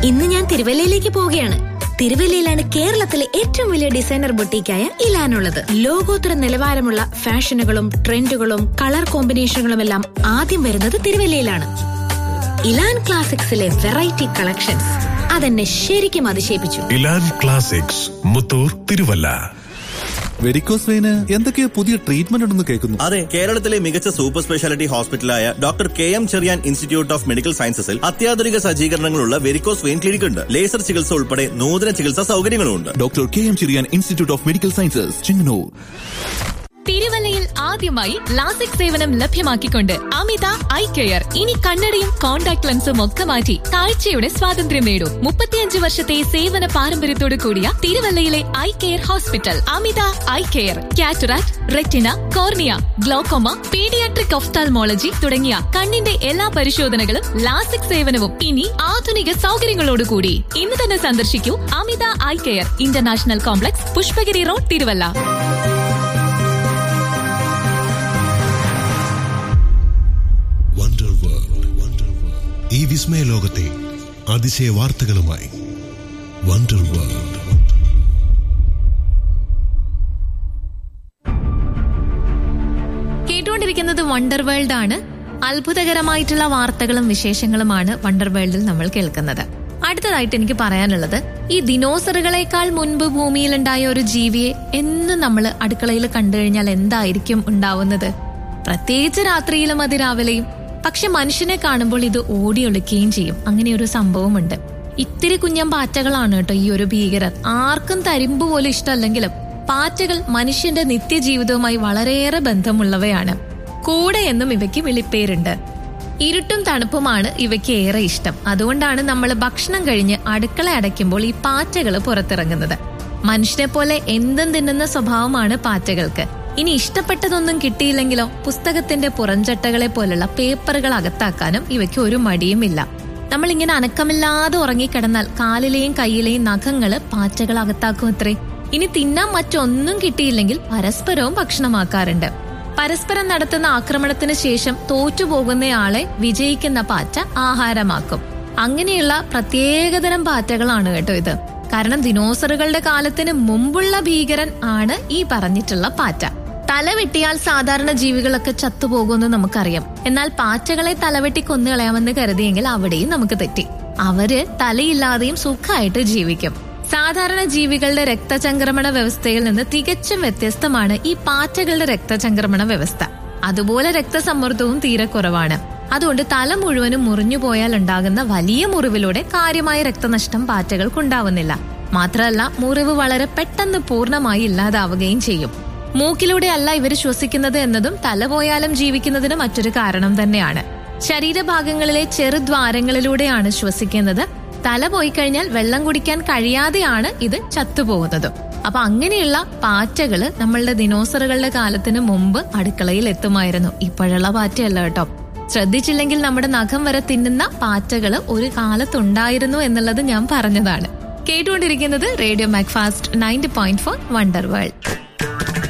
ഇന്ന് ഞാൻ തിരുവല്ലയിലേക്ക് പോവുകയാണ് തിരുവല്ലയിലാണ് കേരളത്തിലെ ഏറ്റവും വലിയ ഡിസൈനർ ബൊട്ടീക്കായ ഇലാനുള്ളത് ലോകോത്തര നിലവാരമുള്ള ഫാഷനുകളും ട്രെൻഡുകളും കളർ കോമ്പിനേഷനുകളും എല്ലാം ആദ്യം വരുന്നത് തിരുവല്ലയിലാണ് ഇലാൻ ക്ലാസിക്സിലെ വെറൈറ്റി കളക്ഷൻസ് അതെന്നെ ശരിക്കും അതിശയിപ്പിച്ചു ഇലാൻ ക്ലാസിക്സ് മുത്തൂർ തിരുവല്ല വെരിക്കോസ് വെയിന് എന്തൊക്കെയോ പുതിയ ട്രീറ്റ്മെന്റ് ഉണ്ടെന്ന് കേൾക്കുന്നു അതെ കേരളത്തിലെ മികച്ച സൂപ്പർ സ്പെഷ്യാലിറ്റി ഹോസ്പിറ്റലായ doctor K M Cherian institute of medical സയൻസസിൽ അത്യാധുനിക സജ്ജീകരണങ്ങളുള്ള വെരിക്കോസ് വെയിൻ ക്ലിനിക് ഉണ്ട് ലേസർ ചികിത്സ ഉൾപ്പെടെ നൂതന ചികിത്സാ സൗകര്യങ്ങളും ഉണ്ട് doctor K M Cherian institute of medical sciences Chengannur തിരുവല്ലയിൽ ആദ്യമായി ലാസിക് സേവനം ലഭ്യമാക്കിക്കൊണ്ട് അമിത ഐ കെയർ ഇനി കണ്ണടയും കോൺടാക്ട് ലെൻസും ഒക്കെ മാറ്റി കാഴ്ചയുടെ സ്വാതന്ത്ര്യം നേടൂ മുപ്പത്തിയഞ്ച് വർഷത്തെ സേവന പാരമ്പര്യത്തോടു കൂടിയ തിരുവല്ലയിലെ eye care hospital Amita eye care cataract retina cornea glaucoma paediatric ophthalmology തുടങ്ങിയ കണ്ണിന്റെ എല്ലാ പരിശോധനകളും ലാസിക് സേവനവും ഇനി ആധുനിക സൗകര്യങ്ങളോടുകൂടി ഇന്ന് തന്നെ സന്ദർശിക്കൂ Amita eye care international complex Pushpagiri road Thiruvalla wonder world wonder world ഈ വിസ്മയ ലോകത്തെ അതിശയ വാർത്തകളുമായി വണ്ടർ വേൾഡ് കേട്ടുകൊണ്ടിരിക്കുന്നത് വണ്ടർ വേൾഡ് ആണ് അത്ഭുതകരമായിട്ടുള്ള വാർത്തകളും വിശേഷങ്ങളുമാണ് വണ്ടർ വേൾഡിൽ നമ്മൾ കേൾക്കുന്നത് അടുത്തതായിട്ട് എനിക്ക് പറയാനുള്ളത് ഈ ദിനോസറുകളെക്കാൾ മുൻപ് ഭൂമിയിലുണ്ടായ ഒരു ജീവിയെ എന്നും നമ്മൾ അടുക്കളയിൽ കണ്ടു കഴിഞ്ഞാൽ എന്തായിരിക്കും ഉണ്ടാവുന്നത് പ്രത്യേകിച്ച് രാത്രിയിലും അതിരാവിലെയും പക്ഷെ മനുഷ്യനെ കാണുമ്പോൾ ഇത് ഓടിയൊളിക്കുകയും ചെയ്യും അങ്ങനെ ഒരു സംഭവമുണ്ട് ഇത്തിരി കുഞ്ഞൻ പാറ്റകളാണ് കേട്ടോ ഈ ഒരു ഭീകരർ ആർക്കും തരിമ്പ് പോലും ഇഷ്ടമല്ലെങ്കിലും പാറ്റകൾ മനുഷ്യന്റെ നിത്യജീവിതവുമായി വളരെയേറെ ബന്ധമുള്ളവയാണ് കൂടെ എന്നും ഇവയ്ക്ക് വിളിപ്പേരുണ്ട് ഇരുട്ടും തണുപ്പുമാണ് ഇവയ്ക്ക് ഏറെ ഇഷ്ടം അതുകൊണ്ടാണ് നമ്മൾ ഭക്ഷണം കഴിഞ്ഞ് അടുക്കള അടയ്ക്കുമ്പോൾ ഈ പാറ്റകൾ പുറത്തിറങ്ങുന്നത് മനുഷ്യനെ പോലെ എന്തും തിന്നുന്ന സ്വഭാവമാണ് പാറ്റകൾക്ക് ഇനി ഇഷ്ടപ്പെട്ടതൊന്നും കിട്ടിയില്ലെങ്കിലോ പുസ്തകത്തിന്റെ പുറംചട്ടകളെ പോലുള്ള പേപ്പറുകൾ അകത്താക്കാനും ഇവയ്ക്ക് ഒരു മടിയുമില്ല നമ്മളിങ്ങനെ അനക്കമില്ലാതെ ഉറങ്ങിക്കിടന്നാൽ കാലിലെയും കയ്യിലെയും നഖങ്ങള് പാറ്റകൾ അകത്താക്കും അത്രേ ഇനി തിന്നാൻ മറ്റൊന്നും കിട്ടിയില്ലെങ്കിൽ പരസ്പരവും ഭക്ഷണമാക്കാറുണ്ട് പരസ്പരം നടത്തുന്ന ആക്രമണത്തിന് ശേഷം തോറ്റുപോകുന്നയാളെ വിജയിക്കുന്ന പാറ്റ ആഹാരമാക്കും അങ്ങനെയുള്ള പ്രത്യേകതരം പാറ്റകളാണ് കേട്ടോ ഇത് കാരണം ദിനോസറുകളുടെ കാലത്തിന് മുമ്പുള്ള ഭീകരൻ ആണ് ഈ പറഞ്ഞിട്ടുള്ള പാറ്റ തല വെട്ടിയാൽ സാധാരണ ജീവികളൊക്കെ ചത്തുപോകുമെന്ന് നമുക്കറിയാം എന്നാൽ പാറ്റകളെ തലവെട്ടി കൊന്നുകളയാമെന്ന് കരുതിയെങ്കിൽ അവിടെയും നമുക്ക് തെറ്റി അവര് തലയില്ലാതെയും സുഖമായിട്ട് ജീവിക്കും സാധാരണ ജീവികളുടെ രക്തചംക്രമണ വ്യവസ്ഥയിൽ നിന്ന് തികച്ചും വ്യത്യസ്തമാണ് ഈ പാറ്റകളുടെ രക്തചംക്രമണ വ്യവസ്ഥ അതുപോലെ രക്തസമ്മർദ്ദവും തീരെ കുറവാണ് അതുകൊണ്ട് തല മുഴുവനും മുറിഞ്ഞു പോയാൽ ഉണ്ടാകുന്ന വലിയ മുറിവിലൂടെ കാര്യമായ രക്തനഷ്ടം പാറ്റകൾക്കുണ്ടാവുന്നില്ല മാത്രമല്ല മുറിവ് വളരെ പെട്ടെന്ന് പൂർണ്ണമായി ഇല്ലാതാവുകയും ചെയ്യും മൂക്കിലൂടെ അല്ല ഇവർ ശ്വസിക്കുന്നത് എന്നതും തല പോയാലും ജീവിക്കുന്നതിന് മറ്റൊരു കാരണം തന്നെയാണ് ശരീരഭാഗങ്ങളിലെ ചെറുദ്വാരങ്ങളിലൂടെയാണ് ശ്വസിക്കുന്നത് തല പോയി കഴിഞ്ഞാൽ വെള്ളം കുടിക്കാൻ കഴിയാതെയാണ് ഇത് ചത്തുപോകുന്നതും അപ്പൊ അങ്ങനെയുള്ള പാറ്റകള് നമ്മളുടെ ദിനോസറുകളുടെ കാലത്തിന് മുമ്പ് അടുക്കളയിൽ എത്തുമായിരുന്നു ഇപ്പോഴുള്ള പാറ്റയല്ല കേട്ടോ ശ്രദ്ധിച്ചില്ലെങ്കിൽ നമ്മുടെ നഖം വരെ തിന്നുന്ന പാറ്റകള് ഒരു കാലത്തുണ്ടായിരുന്നു എന്നുള്ളത് ഞാൻ പറഞ്ഞതാണ് കേട്ടുകൊണ്ടിരിക്കുന്നത് radio Macfast ninety point four wonder world